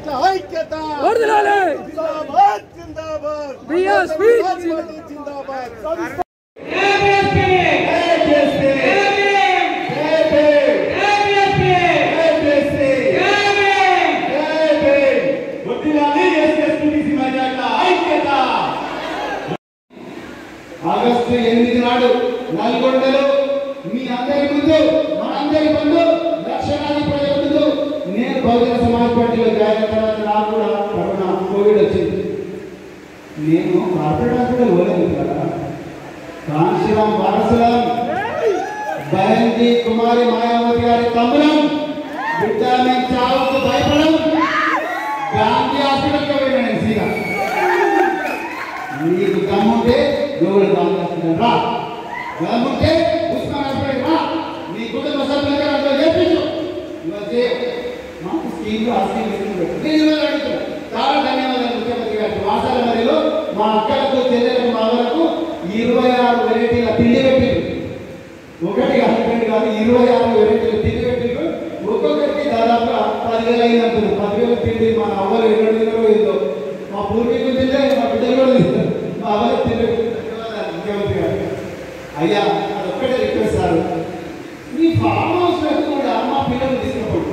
జట్ల ఐక్యత వర్ధిల్లాలి. జిందాబాద్ జిందాబాద్ BSP సమాజ్వాదీ జిందాబాద్ ఆగస్టు ఎనిమిది నాడు నల్గొండలో మీ అందరి ముందు మనందరి ముందు లక్షలాది ప్రజల ముందు నేను బహుజన సమాజ్ పార్టీలో జాయిన్ అయిన తర్వాత నాకు కూడా కరోనా కోవిడ్ వచ్చింది నేను కార్పొరేట్ హాస్పిటల్ పోలేదు కదా కాంశీరాం వారసులం బహంజీ కుమారి మాయావతి గారి తమ్ములం బిడ్డ మేము చావుకు భయపడం గాంధీ హాస్పిటల్కి వెళ్ళాను నేను సీదా నీకు దమ్ముంటే గోవుడు బాగా రా దమ్ముంటే ఉస్మాన్ హాస్పిటల్ రా నీ కుటుంబ సభ్యులకి అందులో చేర్పించు ఇవన్నీ మాకు స్కీమ్లు ఆ స్కీమ్ ఇస్తున్నారు నేను ఇవాళ అడుగుతున్నా చాలా ధన్యవాదాలు ముఖ్యమంత్రి గారికి వాసాల మరిలో మా అక్కలకు చెల్లెలకు మా వరకు ఇరవై ఆరు వెరైటీల తిండి పెట్టిండ్రు ఒకటి కాదు రెండు కాదు ఇరవై ఆరు వెరైటీల తిండి పెట్టిండ్రు ఒక్కొక్కరికి దాదాపుగా పదివేలు అయింది అంటున్నారు పదివేలు తిండి మా అవ్వలు ఎక్కడ తిన్నారో ఏదో మా పూర్వీకులు తింటే మా బిడ్డలు కూడా తింటారు మా అవ్వలు తిండి ధన్యవాదాలు ముఖ్యమంత్రి గారికి అయ్యా అది ఒక్కటే రిక్వెస్ట్ సార్ మీ ఫామ్ హౌస్ కూడా మా పిల్లలు తీసుకుపోండి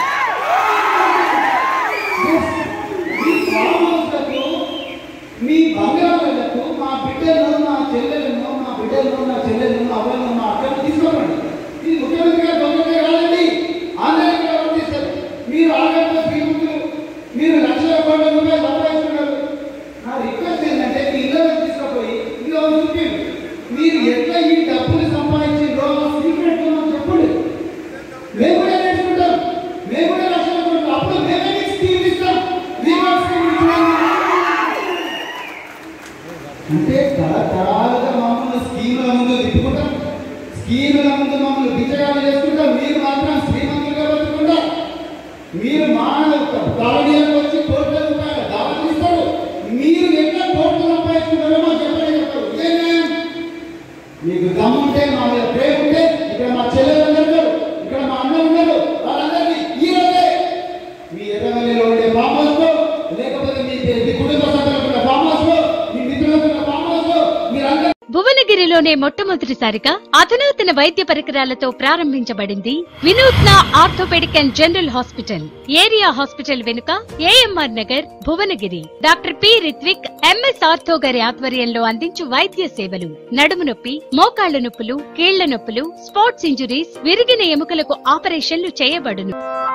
మీ ఫామ్ హౌస్లకు మీ బంగారాలకు మా బిడ్డలను మా చెల్లెలను మా బిడ్డలను మా చెల్లెలను మా అవ్వలను మా అక్కలను తీసుకోండి ఇది ముఖ్యమంత్రి గారు దొంగగా కాదండి ఆన్లైన్ వర్తిస్తారు మీరు ఆగంలో శ్రీమంతులు మీరు లక్షల కోట్ల రూపాయలు సంపాదిస్తున్నారు నా రిక్వెస్ట్ ఏంటంటే మీ ఇళ్ళలో తీసుకుపోయి ఇల్లు చూపించండి మీరు ఎట్లా ఈ డబ్బులు సంపాదించిండ్రో సీక్రెట్ మాకు చెప్పండి మేము కూడా నేర్చుకుంటాం మేము కూడా లక్షల కోట్లు అప్పుడు మేమే మీకు స్కీమ్ ఇస్తాం రివార్డ్ స్కీమ్ ఇస్తున్నాం అంటే తరతరాలుగా మమ్మల్ని స్కీముల ముందు తిప్పుకుంటాం స్కీముల ముందు మమ్మల్ని బిచ్చగాలు చేసుకుంటాం మీరు మాత్రం శ్రీమంతులుగా బతుకుంటాం మీరు మానవ కాలనీలకు వచ్చి కోట్ల రూపాయల దావలు ఇస్తారు మీరు ఎట్లా కోట్లు సంపాదిస్తున్నారో మాకు చెప్పలే చెప్తారు ఇదే న్యాయం మీకు దమ్ముంటే మా మీద ప్రేమ ఉంటే ఇక్కడ మా చెల్లెలు ఉన్నారు ఇక్కడ మా అన్న ఉన్నారు వాళ్ళందరినీ ఈ రోజే మీ ఎర్రవల్లిలో ఉండే ఫామ్ హౌస్ లో లేకపోతే మీ మీ కుటుంబ సభ్యులకు ఉన్న ఫామ్ హౌస్ లో మీ మిత్రులకు ఉన్న ఫామ్ హౌస్ లో మీరందరూ భువనగిరిలోనే మొట్టమొదటిసారిగా అధునాతన వైద్య పరికరాలతో ప్రారంభించబడింది వినూత్న orthopaedic and general hospital area hospital వెనుక AMR Nagar Bhuvanagiri doctor P Rithvik MS ortho గారి ఆధ్వర్యంలో అందించు వైద్య సేవలు నడుము నొప్పి మోకాళ్ల నొప్పులు కీళ్ల నొప్పులు స్పోర్ట్స్ ఇంజురీస్ విరిగిన ఎముకలకు ఆపరేషన్లు చేయబడును